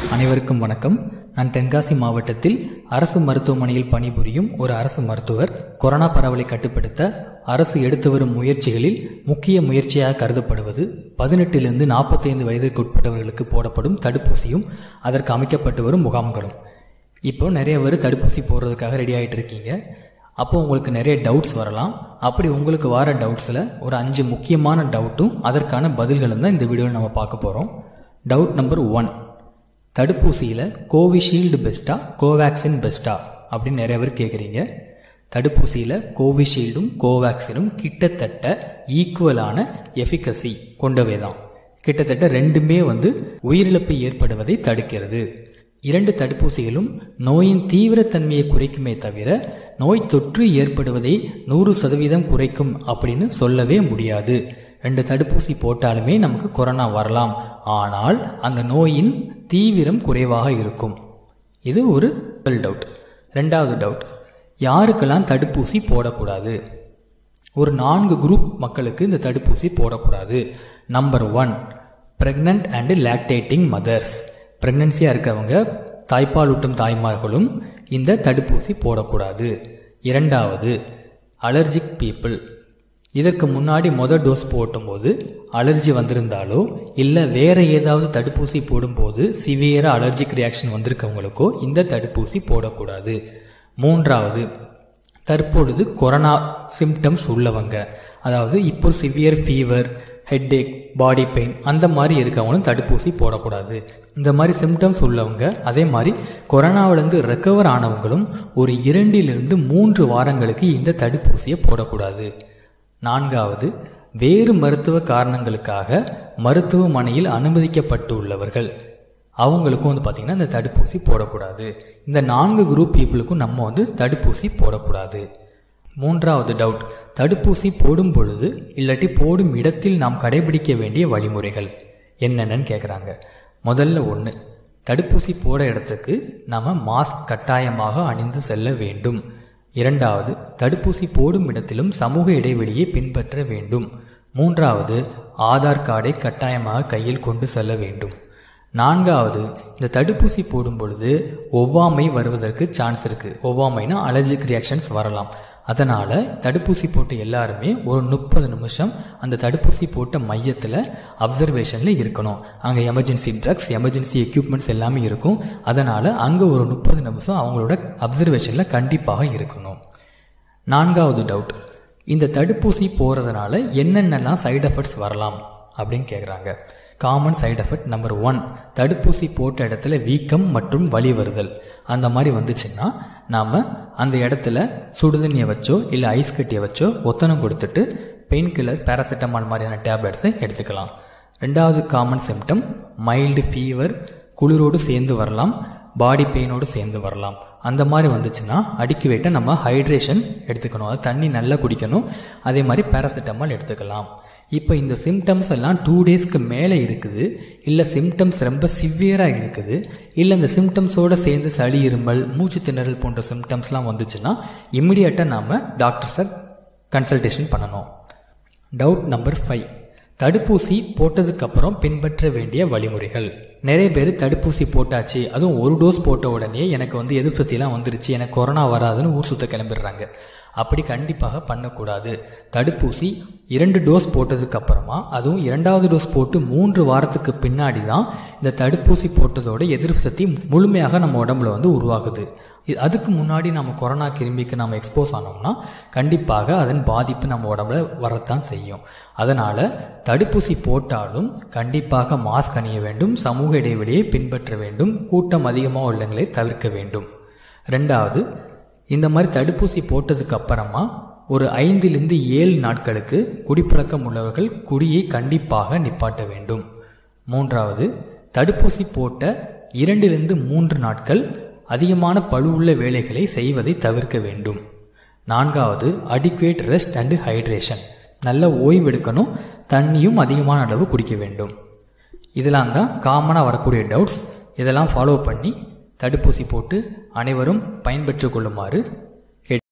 அனைவருக்கும் வணக்கம் நான் தென்காசி மாவட்டத்தில் அரசு மருத்துவமனையில் பணிபுரியும் ஒரு அரசு மருத்துவர் கொரோனா பரவலை கட்டுப்படுத்த அரசு எடுத்து வரும் முயற்சிகளில் முக்கிய முயற்சியாக கருதப்படுவது பதினெட்டிலிருந்து நாற்பத்தைந்து வயதிற்கு உட்பட்டவர்களுக்கு போடப்படும் தடுப்பூசியும் அதற்கு அமைக்கப்பட்டு வரும் முகாம்களும் இப்போ நிறைய பேர் தடுப்பூசி போடுறதுக்காக ரெடி ஆகிட்டு இருக்கீங்க அப்போ உங்களுக்கு நிறைய டவுட்ஸ் வரலாம் அப்படி உங்களுக்கு வர டவுட்ஸில் ஒரு அஞ்சு முக்கியமான டவுட்டும் அதற்கான பதில்களும் தான் இந்த வீடியோவில் நம்ம பார்க்க போகிறோம் டவுட் நம்பர் ஒன் தடுப்பூசியில் கோவிஷீல்டு பெஸ்ட்டா கோவேக்சின் பெஸ்ட்டா அப்படின்னு நிறைய பேர் கேட்குறீங்க தடுப்பூசியில் கோவிஷீல்டும் கோவேக்சினும் கிட்டத்தட்ட ஈக்குவலான எஃபிகசி கொண்டவை தான் கிட்டத்தட்ட ரெண்டுமே வந்து உயிரிழப்பு ஏற்படுவதை தடுக்கிறது இரண்டு தடுப்பூசிகளும் நோயின் தீவிரத்தன்மையை குறைக்குமே தவிர நோய் தொற்று ஏற்படுவதை நூறு சதவீதம் குறைக்கும் அப்படின்னு சொல்லவே முடியாது ரெண்டு தடுப்பூசி போட்டாலுமே நமக்கு கொரோனா வரலாம் ஆனால் அந்த நோயின் தீவிரம் குறைவாக இருக்கும் இது ஒரு முதல் டவுட் ரெண்டாவது டவுட் யாருக்கெல்லாம் தடுப்பூசி போடக்கூடாது ஒரு நான்கு குரூப் மக்களுக்கு இந்த தடுப்பூசி போடக்கூடாது number one pregnant and lactating mothers பிரெக்னன்சியாக இருக்கவங்க தாய்ப்பால் ஊட்டும் தாய்மார்களும் இந்த தடுப்பூசி போடக்கூடாது இரண்டாவது அலர்ஜிக் பீப்புள் இதற்கு முன்னாடி மொதல் டோஸ் போட்டும்போது அலர்ஜி வந்திருந்தாலோ இல்லை வேற ஏதாவது தடுப்பூசி போடும்போது சிவியராக அலர்ஜிக் ரியாக்ஷன் வந்திருக்கவங்களுக்கோ இந்த தடுப்பூசி போடக்கூடாது மூன்றாவது தற்பொழுது கொரோனா சிம்டம்ஸ் உள்ளவங்க அதாவது இப்போ severe fever headache body pain அந்த மாதிரி இருக்கவங்களும் தடுப்பூசி போடக்கூடாது இந்த மாதிரி சிம்டம்ஸ் உள்ளவங்க அதே மாதிரி கொரோனாவிலேருந்து ரெக்கவர் ஆனவங்களும் ஒரு இரண்டிலிருந்து மூன்று வாரங்களுக்கு இந்த தடுப்பூசியை போடக்கூடாது நான்காவது வேறு மருத்துவ காரணங்களுக்காக மருத்துவமனையில் அனுமதிக்கப்பட்டு உள்ளவர்கள் அவங்களுக்கும் வந்து பார்த்திங்கன்னா இந்த தடுப்பூசி போடக்கூடாது இந்த நான்கு குரூப் பீப்புளுக்கும் நம்ம வந்து தடுப்பூசி போடக்கூடாது மூன்றாவது டவுட் தடுப்பூசி போடும் பொழுது இல்லாட்டி போடும் இடத்தில் நாம் கடைபிடிக்க வேண்டிய வழிமுறைகள் என்னென்னு கேட்குறாங்க முதல்ல ஒன்று தடுப்பூசி போட இடத்துக்கு நம்ம மாஸ்க் கட்டாயமாக அணிந்து செல்ல வேண்டும் இரண்டாவது தடுப்பூசி போடும் இடத்திலும் சமூக இடைவெளியை பின்பற்ற வேண்டும் மூன்றாவது ஆதார் கார்டை கட்டாயமாக கையில் கொண்டு செல்ல வேண்டும் நான்காவது இந்த தடுப்பூசி போடும் பொழுது ஒவ்வாமை வருவதற்கு சான்ஸ் இருக்குது ஒவ்வாமைனா அலர்ஜிக் ரியாக்ஷன்ஸ் வரலாம் அதனால் தடுப்பூசி போட்ட எல்லாருமே ஒரு முப்பது நிமிஷம் அந்த தடுப்பூசி போட்ட மையத்தில் அப்சர்வேஷனில் இருக்கணும் அங்கே எமர்ஜென்சி ட்ரக்ஸ் எமர்ஜென்சி எக்யூப்மெண்ட்ஸ் எல்லாமே இருக்கும் அதனால் அங்கே ஒரு முப்பது நிமிஷம் அவங்களோட அப்சர்வேஷனில் கண்டிப்பாக இருக்கணும் நான்காவது டவுட் இந்த தடுப்பூசி போகிறதுனால என்னென்னலாம் சைடு எஃபெக்ட்ஸ் வரலாம் அப்படின்னு கேட்குறாங்க common side effect number one தடுப்பூசி போட்ட இடத்துல வீக்கம் மற்றும் வலி வருதல் அந்த மாதிரி வந்துச்சுன்னா நாம் அந்த இடத்துல சுடுதண்ணியை வச்சோ இல்லை ஐஸ் கட்டியை வச்சோ ஒத்தனம் கொடுத்துட்டு பெயின் கில்லர் பேராசிட்டமால் மாதிரியான டேப்லெட்ஸை எடுத்துக்கலாம் ரெண்டாவது காமன் சிம்டம் மைல்டு ஃபீவர் குளிரோடு சேர்ந்து வரலாம் பாடி பெயினோடு சேர்ந்து வரலாம் அந்த மாதிரி வந்துச்சுன்னா அடிக்கி வைட்ட நம்ம ஹைட்ரேஷன் எடுத்துக்கணும் அது தண்ணி நல்லா குடிக்கணும் அதே மாதிரி பேராசிட்டமால் எடுத்துக்கலாம் இப்போ இந்த சிம்டம்ஸ் எல்லாம் டூ டேஸ்க்கு மேலே இருக்குது இல்லை சிம்டம்ஸ் ரொம்ப சிவியராக இருக்குது இல்லை இந்த சிம்டம்ஸோடு சேர்ந்து சளி இருமல் மூச்சு திணறல் போன்ற சிம்டம்ஸ்லாம் வந்துச்சுன்னா இம்மிடியட்டாக நாம் டாக்டர்ஸை கன்சல்டேஷன் பண்ணணும் டவுட் நம்பர் ஃபைவ் தடுப்பூசி போட்டதுக்கப்புறம் பின்பற்ற வேண்டிய வழிமுறைகள் நிறைய பேர் தடுப்பூசி போட்டாச்சு அதுவும் ஒரு டோஸ் போட்ட உடனே எனக்கு வந்து எதிர்ப்பு சக்தியெல்லாம் வந்துருச்சு எனக்கு கொரோனா வராதுன்னு ஊர் சுத்த கிளம்பிடுறாங்க அப்படி கண்டிப்பாக பண்ணக்கூடாது தடுப்பூசி இரண்டு டோஸ் போட்டதுக்கு அப்புறமா அதுவும் இரண்டாவது டோஸ் போட்டு மூன்று வாரத்துக்கு பின்னாடி தான் இந்த தடுப்பூசி போட்டதோட எதிர்ப்பு சக்தி முழுமையாக நம்ம உடம்புல வந்து உருவாகுது அதுக்கு முன்னாடி நம்ம கொரோனா கிருமிக்கு நம்ம எக்ஸ்போஸ் ஆனோம்னா கண்டிப்பாக அதன் பாதிப்பு நம்ம உடம்புல வரத்தான் செய்யும் அதனால் தடுப்பூசி போட்டாலும் கண்டிப்பாக மாஸ்க் அணிய வேண்டும் சமூக இடைவெளியை பின்பற்ற வேண்டும் கூட்டம் அதிகமாக உள்ளங்களை தவிர்க்க வேண்டும் ரெண்டாவது இந்த மாதிரி தடுப்பூசி போட்டதுக்கு அப்புறமா ஒரு ஐந்திலிருந்து ஏழு நாட்களுக்கு குடிப்பழக்கம் உள்ளவர்கள் குடியை கண்டிப்பாக நிப்பாட்ட வேண்டும் மூன்றாவது தடுப்பூசி போட்ட இரண்டிலிருந்து மூன்று நாட்கள் அதிகமான பழுவுள்ள வேலைகளை செய்வதை தவிர்க்க வேண்டும் நான்காவது அடிக்குவேட் ரெஸ்ட் அண்டு ஹைட்ரேஷன் நல்ல ஓய்வெடுக்கணும் தண்ணியும் அதிகமான அளவு குடிக்க வேண்டும் இதெல்லாம் தான் காமனாக வரக்கூடிய டவுட்ஸ் இதெல்லாம் ஃபாலோ பண்ணி தடுப்பூசி போட்டு அனைவரும் பயன்பெற்று கொள்ளுமாறு